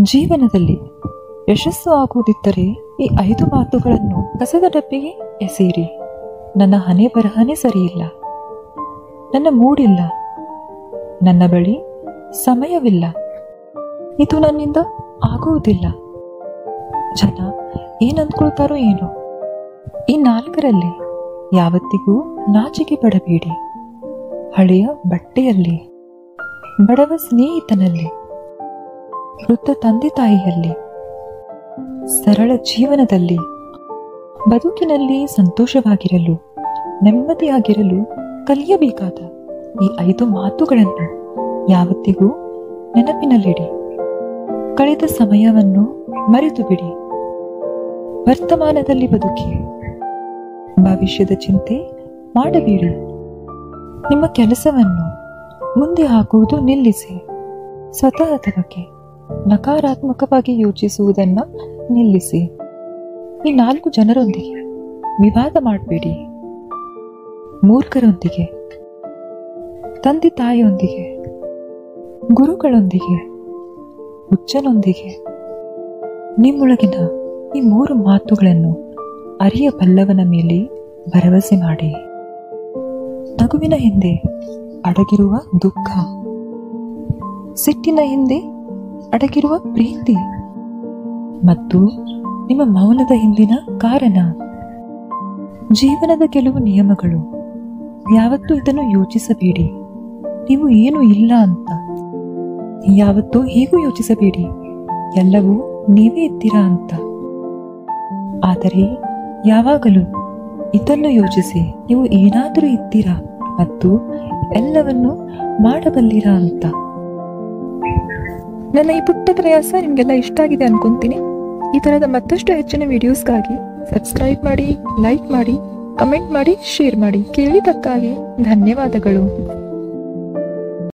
ಜೀವನದಲ್ಲಿ ಯಶಸ್ಸು ಆಗುವುದಿದ್ದರೆ ಈ ಐದು ಮಾತುಗಳನ್ನು ಕಸದ ಡಬ್ಬಿಗೆ ಎಸೆಯಿರಿ ನನ್ನ ಹಣೆ ಬರಹನೇ ಸರಿಯಿಲ್ಲ ನನ್ನ ಮೂಡಿಲ್ಲ ನನ್ನ ಬಳಿ ಸಮಯವಿಲ್ಲ ಇದು ನನ್ನಿಂದ ಆಗುವುದಿಲ್ಲ ಜನ ಏನಂದ್ಕೊಳ್ತಾರೋ ಏನೋ ಈ ನಾಲ್ಕರಲ್ಲಿ ಯಾವತ್ತಿಗೂ ನಾಚಿಕೆ ಪಡಬೇಡಿ ಹಳೆಯ ಬಟ್ಟೆಯಲ್ಲಿ ಬಡವ ಸ್ನೇಹಿತನಲ್ಲಿ ವೃದ್ಧ ತಂದೆ ತಾಯಿಯಲ್ಲಿ ಸರಳ ಜೀವನದಲ್ಲಿ ಬದುಕಿನಲ್ಲಿ ಸಂತೋಷವಾಗಿರಲು ನೆಮ್ಮದಿಯಾಗಿರಲು ಕಲಿಯಬೇಕಾದ ಈ ಐದು ಮಾತುಗಳನ್ನು ಯಾವತ್ತಿಗೂ ನೆನಪಿನಲ್ಲಿಡಿ ಕಳೆದ ಸಮಯವನ್ನು ಮರೆತು ಬಿಡಿ ವರ್ತಮಾನದಲ್ಲಿ ಬದುಕಿ ಭವಿಷ್ಯದ ಚಿಂತೆ ಮಾಡಬೇಡಿ ನಿಮ್ಮ ಕೆಲಸವನ್ನು ಮುಂದೆ ಹಾಕುವುದು ನಿಲ್ಲಿಸಿ ಸ್ವತಃದ ಬಗ್ಗೆ ನಕಾರಾತ್ಮಕವಾಗಿ ಯೋಚಿಸುವುದನ್ನ ನಿಲ್ಲಿಸಿ ಈ ನಾಲ್ಕು ಜನರೊಂದಿಗೆ ವಿವಾದ ಮಾಡಬೇಡಿ ಮೂರ್ಖರೊಂದಿಗೆ ತಂದೆ ತಾಯಿಯೊಂದಿಗೆ ಗುರುಗಳೊಂದಿಗೆ ಹುಚ್ಚನೊಂದಿಗೆ ನಿಮ್ಮೊಳಗಿನ ಈ ಮೂರು ಮಾತುಗಳನ್ನು ಅರಿಯಬಲ್ಲವನ ಮೇಲೆ ಭರವಸೆ ಮಾಡಿ ನಗುವಿನ ಹಿಂದೆ ಅಡಗಿರುವ ದುಃಖ ಸಿಟ್ಟಿನ ಹಿಂದೆ ಅಡಗಿರುವ ಪ್ರೀತಿ ಮತ್ತು ನಿಮ್ಮ ಮೌನದ ಹಿಂದಿನ ಕಾರಣ ಜೀವನದ ಕೆಲವು ನಿಯಮಗಳು ಯಾವತ್ತೂ ಇದನ್ನು ಯೋಚಿಸಬೇಡಿ ನೀವು ಏನು ಇಲ್ಲ ಅಂತ ಯಾವತ್ತೂ ಹೀಗೂ ಯೋಚಿಸಬೇಡಿ ಎಲ್ಲವೂ ನೀವೇ ಇದ್ದೀರಾ ಅಂತ ಆದರೆ ಯಾವಾಗಲೂ ಇದನ್ನು ಯೋಚಿಸಿ ನೀವು ಏನಾದರೂ ಇದ್ದೀರಾ ಮತ್ತು ಎಲ್ಲವನ್ನು ಮಾಡಬಲ್ಲಿರಾ ಅಂತ ನನ್ನ ಈ ಪುಟ್ಟ ಪ್ರಯಾಸ ನಿಮಗೆಲ್ಲ ಇಷ್ಟ ಆಗಿದೆ ಅನ್ಕೊಂತೀನಿ ಈ ಥರದ ಮತ್ತಷ್ಟು ಹೆಚ್ಚಿನ ವಿಡಿಯೋಸ್ಗಾಗಿ ಸಬ್ಸ್ಕ್ರೈಬ್ ಮಾಡಿ ಲೈಕ್ ಮಾಡಿ ಕಮೆಂಟ್ ಮಾಡಿ ಶೇರ್ ಮಾಡಿ ಕೇಳಿದ್ದಕ್ಕಾಗಿ ಧನ್ಯವಾದಗಳು